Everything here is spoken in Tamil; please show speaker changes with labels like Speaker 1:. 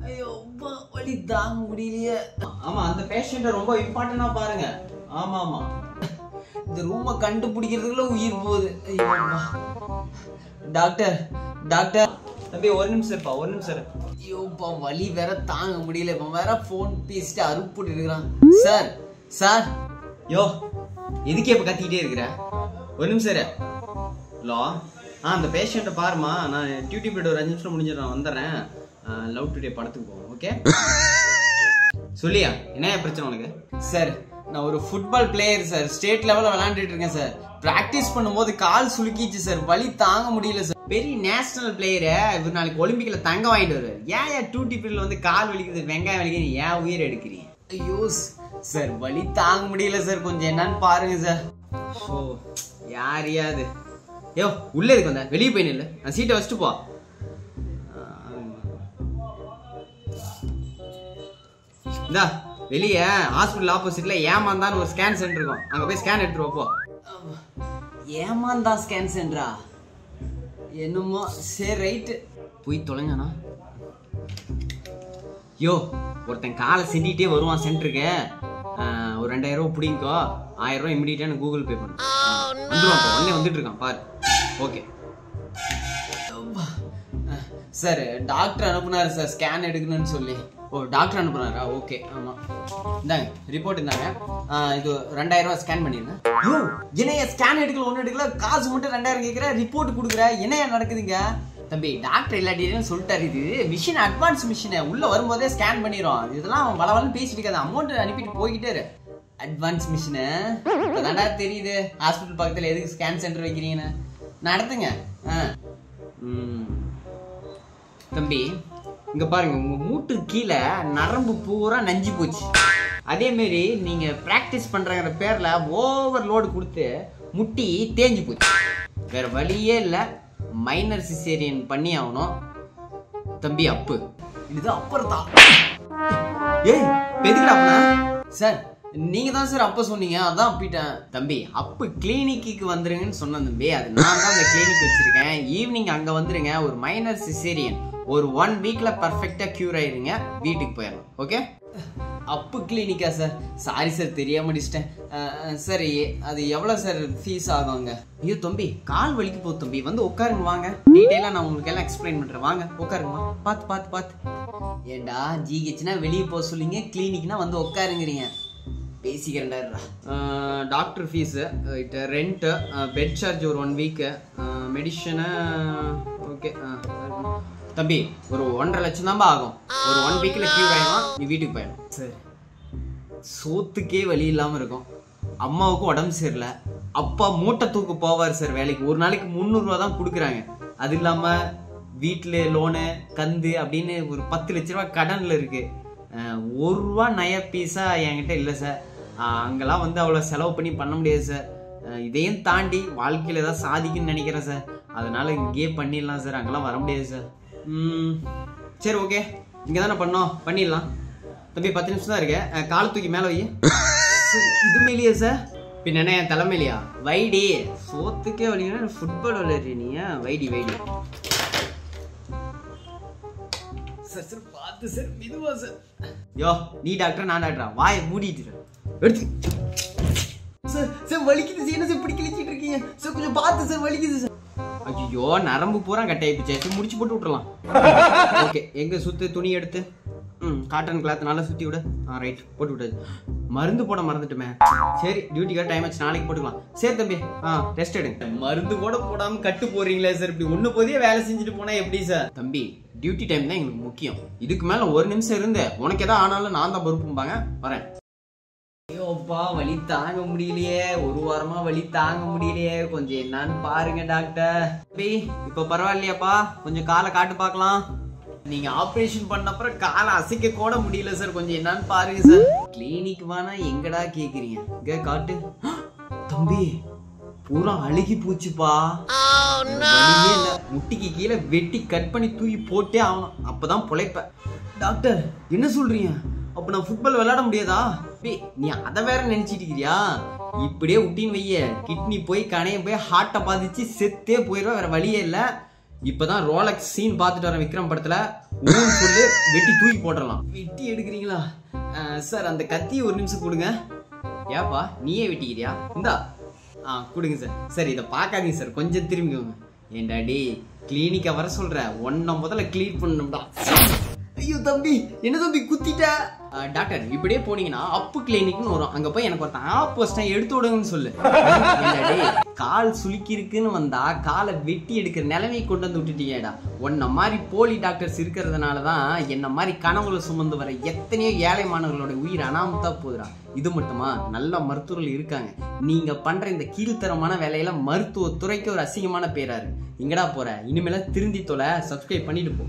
Speaker 1: ஐயோ அப்பா, வலி தாங்க முடியலையே
Speaker 2: ஆமா அந்த பேஷண்ட்டை ரொம்ப இம்பார்ட்டண்டா பாருங்க ஆமா ஆமா
Speaker 1: இந்த ரூமை கண்டுபிடிக்கிறதுக்குள்ள உயிர் போகுது ஐயோ அப்பா. டாக்டர் டாக்டர்
Speaker 2: தம்பி ஒரு நிமிஷம் இருப்பா ஒரு நிமிஷம் இரு.
Speaker 1: ஐயோப்பா வலி வேற தாங்க முடியல இப்ப வேற ஃபோன் பேசிட்டு அறுப்புட்டு இருக்கிறான் சார் சார்
Speaker 2: யோ எதுக்கு இப்ப கத்திக்கிட்டே இருக்கிற ஒரு நிமிஷம் இரு ஹலோ ஆ அந்த பேஷண்ட்டை பாருமா நான் டியூட்டி பீரியட் ஒரு அஞ்சு நிமிஷம் முடிஞ்சிடும் நான் வந்துடுறேன் லவ் டுடே படத்துக்கு போவோம் ஓகே சொல்லியா என்ன பிரச்சனை உனக்கு
Speaker 1: சார் நான் ஒரு ஃபுட்பால் பிளேயர் சார் ஸ்டேட் லெவல்ல விளையாண்டுட்டு இருக்கேன் சார் பிராக்டிஸ் பண்ணும்போது கால் சுலுக்கிச்சு சார் வலி தாங்க முடியல சார்
Speaker 2: பெரிய நேஷனல் பிளேயரு இவர் நாளைக்கு ஒலிம்பிக்ல தங்கம் வாங்கிட்டு வருவார் ஏன் ஏன் டியூட்டி பீரியட்ல வந்து கால் வலிக்குது வெங்காயம் வலிக்குது ஏன் உயிர் எடுக்கிறீங்க
Speaker 1: ஐயோ சார் வலி தாங்க முடியல சார் கொஞ்சம் என்னன்னு பாருங்க சார்
Speaker 2: ஸோ யார் யாது யோ உள்ள இருக்கு வந்த வெளியே போய் நில்லு நான் சீட்டை வச்சுட்டு போ இந்தா வெளியே ஹாஸ்பிட்டல் ஆப்போசிட்ல ஏமாந்தான்னு ஒரு ஸ்கேன் சென்டர் இருக்கும் அங்க போய் ஸ்கேன் எடுத்துட்டு வா, போ
Speaker 1: ஏமாந்தா ஸ்கேன் சென்டரா என்னமோ சரி ரைட்டு
Speaker 2: போய் தொலைஞ்சானா யோ ஒருத்தன் காலை செஞ்சிட்டே வருவான் சென்டருக்கு ஒரு ரெண்டாயிரம் ரூபா பிடிங்கோ ஆயிரம் ரூபா இமிடியேட்டா கூகுள் பே பண்ணு வந்துருவான் உடனே வந்துட்டு இருக்கான் பாரு ஓகே
Speaker 1: சார் டாக்டர் அனுப்புனாரு சார் ஸ்கேன் எடுக்கணும்னு சொல்லி ஓ டாக்டர் அனுப்புனாரா ஓகே ஆமா இந்தாங்க ரிப்போர்ட் இந்தாங்க ஆ, இது ரெண்டாயிரம் ரூபாய் ஸ்கேன் பண்ணிருங்க யோ என்னைய ஸ்கேன் எடுக்கல ஒன்றும் எடுக்கல காசு மட்டும் ரெண்டாயிரம் கேட்குற ரிப்போர்ட் கொடுக்குற என்னைய நடக்குதுங்க தம்பி டாக்டர் எல்லா டீட்டெயிலும் சொல்லிட்டாரு இது மிஷின் அட்வான்ஸ் மிஷின் உள்ள வரும்போதே ஸ்கேன் பண்ணிடும் இதெல்லாம் அவன் வளவலன்னு பேசிட்டு இருக்காது அமௌண்ட் அனுப்பிட்டு போய்கிட்டே இரு அட்வான்ஸ் மிஷினு இப்போதான்டா தெரியுது ஹாஸ்பிட்டல் பக்கத்தில் எதுக்கு ஸ்கேன் சென்டர் வைக்கிறீங்கன்னு நடத்துங்க ஆ
Speaker 2: ம். தம்பி இங்க பாருங்க உங்க மூட்டு கீழே நரம்பு பூரா நஞ்சு போச்சு அதே மாதிரி நீங்க பிராக்டிஸ் பண்றங்கிற பேர்ல ஓவர் லோடு கொடுத்து முட்டி தேஞ்சு போச்சு வேற வழியே இல்ல மைனர் சிசேரியன் பண்ணி ஆகணும் தம்பி அப்பு
Speaker 1: இது அப்புறம் தான்
Speaker 2: ஏய் பெதுக்கடா
Speaker 1: சார் நீங்க தான் சார் அப்ப சொன்னீங்க அதான் அப்பிட்டேன்
Speaker 2: தம்பி அப்பு கிளினிக்கு வந்துருங்கன்னு சொன்னேன் தம்பி அது நான் தான் அந்த கிளினிக் வச்சிருக்கேன் ஈவினிங் அங்க வந்துருங்க ஒரு மைனர் சிசேரியன் ஒரு ஒன் வீக்ல பர்ஃபெக்டா கியூர் ஆயிருங்க வீட்டுக்கு போயிடலாம் ஓகே
Speaker 1: அப்பு கிளினிக்கா சார் சாரி சார் தெரியாம அடிச்சிட்டேன் அஹ், சரி அது எவ்வளவு சார் ஃபீஸ் ஆகுங்க
Speaker 2: ஐயோ தம்பி கால் வலிக்கு போகுது தம்பி வந்து உட்காருங்க வாங்க டீட்டெயிலா நான் உங்களுக்கு எல்லாம் எக்ஸ்பிளைன் பண்றேன் வாங்க உட்காருங்க பார்த்து பார்த்து பார்த்து
Speaker 1: ஏண்டா ஜிஹெச்னா வெளியே போக சொல்லிங்க கிளினிக்னா வந்து உட்காருங்கிறீங்க பேசிக்கிறேன்டா
Speaker 2: doctor fees rent bed charge ஒரு ஒன் வீக்கு மெடிஷனு ஓகே தம்பி ஒரு ஒன்றரை லட்சம் தான்பா ஆகும் ஒரு ஒன் வீக்கில் கியூர் ஆகிடும் நீ வீட்டுக்கு போயிடும்
Speaker 1: சரி
Speaker 2: சோத்துக்கே வழி இல்லாமல் இருக்கும் அம்மாவுக்கும் உடம்பு சரியில்லை அப்பா மூட்டை தூக்கு போவார் சார் வேலைக்கு ஒரு நாளைக்கு முந்நூறுரூவா தான் கொடுக்குறாங்க அது இல்லாமல் வீட்டில் லோனு கந்து அப்படின்னு ஒரு பத்து லட்ச ரூபா கடனில் இருக்கு அஹ், ஒரு ரூபா நய பீஸா என்கிட்ட இல்லை சார் அஹ், அங்கெல்லாம் வந்து அவ்வளோ செலவு பண்ணி பண்ண முடியாது சார் அஹ், இதையும் தாண்டி வாழ்க்கையில் ஏதாவது சாதிக்குன்னு நினைக்கிறேன் சார் அதனால இங்கேயே பண்ணிடலாம் சார் அங்கெல்லாம் வர முடியாது சார் ம், சரி ஓகே இங்கே தானே பண்ணோம் பண்ணிடலாம் தம்பி பத்து நிமிஷம் தான் இருக்கு அஹ், காலை தூக்கி மேலே வை சார், இது மேலேயே சார் பின்ன என்ன என் தலைமையிலையா வைடி சோத்துக்கே வலிங்கன்னா ஃபுட்பால் விளையாடுறீ நீ வைடி வைடி
Speaker 1: சார் சார் பார்த்து சார் மெதுவா சார்
Speaker 2: யோ நீ டாக்டர் நான் டாக்டரா வாயை மூடிட்டு இரு. எடுத்து
Speaker 1: சார் சார் வலிக்குது சார் என்ன சார் இப்படி கிழிச்சிட்டு இருக்கீங்க சார் கொஞ்சம் பார்த்து சார் வலிக்குது சார்
Speaker 2: ஐயோ நரம்பு பூரா கட்டாயிப்பிச்சே சரி முடிச்சு போட்டு விட்டுறலாம் ஓகே எங்க சுத்து துணி எடுத்து ம் காட்டன் கிளாத் நல்லா சுத்தி விடு ஆ ரைட் போட்டு விட்டாச்சு மருந்து போட மறந்துட்டுமே சரி டியூட்டிக்காக டைம் ஆச்சு நாளைக்கு போட்டுக்கலாம் சரி தம்பி ஆ ரெஸ்ட் எடுங்க
Speaker 1: மருந்து கூட போடாம கட்டு போறீங்களே சார் இப்படி ஒண்ணு போதே வேலை செஞ்சுட்டு போனா எப்படி சார்
Speaker 2: தம்பி டியூட்டி டைம் தான் எங்களுக்கு முக்கியம் இதுக்கு மேல ஒரு நிமிஷம் இருந்து உனக்கு எதாவது ஆனாலும் நான் தான் பொறுப்பும்பாங்க வரேன்
Speaker 1: ஐயோப்பா வலி தாங்க முடியலையே ஒரு வாரமா வலி தாங்க முடியலையே கொஞ்சம் என்னன்னு பாருங்க டாக்டர்
Speaker 2: தம்பி இப்போ பரவாயில்லையாப்பா கொஞ்சம் காலை காட்டு பார்க்கலாம்
Speaker 1: நீங்க ஆபரேஷன் பண்ண அப்புறம் காலை அசைக்க கூட முடியல சார் கொஞ்சம் என்னன்னு பாருங்க சார் கிளினிக் வேணா எங்கடா கேக்குறீங்க
Speaker 2: இங்க காட்டு
Speaker 1: தம்பி பூரா அழுகி போச்சுப்பா
Speaker 2: வலியே இல்ல முட்டிக்கு கீழே வெட்டி கட் பண்ணி தூக்கி போட்டே ஆகணும் அப்பதான் பொழைப்ப
Speaker 1: டாக்டர் என்ன சொல்றீங்க
Speaker 2: அப்ப நான் ஃபுட்பால் விளையாட முடியாதா டேய், நீ அதை வேற நினைச்சிட்டு இருக்கிறியா இப்படியே விட்டின்னு வைய கிட்னி போய் கணையம் போய் ஹார்ட்டை பாதிச்சு செத்தே போயிடுவா வேற வழியே இல்ல இப்பதான் ரோலக்ஸ் சீன் பார்த்துட்டு வரேன் விக்ரம் படத்துல ஊன்னு சொல்லு வெட்டி தூக்கி போட்டுடலாம் வெட்டி எடுக்கிறீங்களா அஹ், சார் அந்த கத்தி ஒரு நிமிஷம் கொடுங்க ஏப்பா நீயே வெட்டிக்கிறியா இந்தா ஆ கொடுங்க சார் சார் இதை பார்க்காதீங்க சார் கொஞ்சம் திரும்பிக்கோங்க ஏன்டா டேய் கிளினிக்கை வர சொல்ற ஒன்ன முதல்ல க்ளீன் பண்ணணும்டா ஐயோ தம்பி என்ன தம்பி குத்திட்ட ஆ, டாக்டர் இப்படியே போனீங்கன்னா அப்பு கிளினிக்னு வரும் அங்க போய் எனக்கு ஒருத்தன் ஆப் வச்சிட்டேன் எடுத்து விடுங்கன்னு சொல்லு ஏன்டா டேய், கால் சுளுக்கி இருக்குன்னு வந்தா காலை வெட்டி எடுக்கிற நிலைமை கொண்டு வந்து விட்டுட்டீங்கடா உன்ன மாதிரி போலி டாக்டர்ஸ் இருக்கிறதுனால தான் என்ன மாதிரி கனவுல சுமந்து வர எத்தனையோ ஏழை மாணவர்களோட உயிர் அனாமத்தா போகுதுடா இது மட்டுமா நல்ல மருத்துவர்கள் இருக்காங்க நீங்க பண்ற இந்த கீழ்த்தரமான வேலையில மருத்துவ துறைக்கு ஒரு அசிங்கமான பேரா இருக்கு எங்கடா போற இனிமேல திருந்தி தொலை சப்ஸ்கிரைப் பண்ணிட்டு போ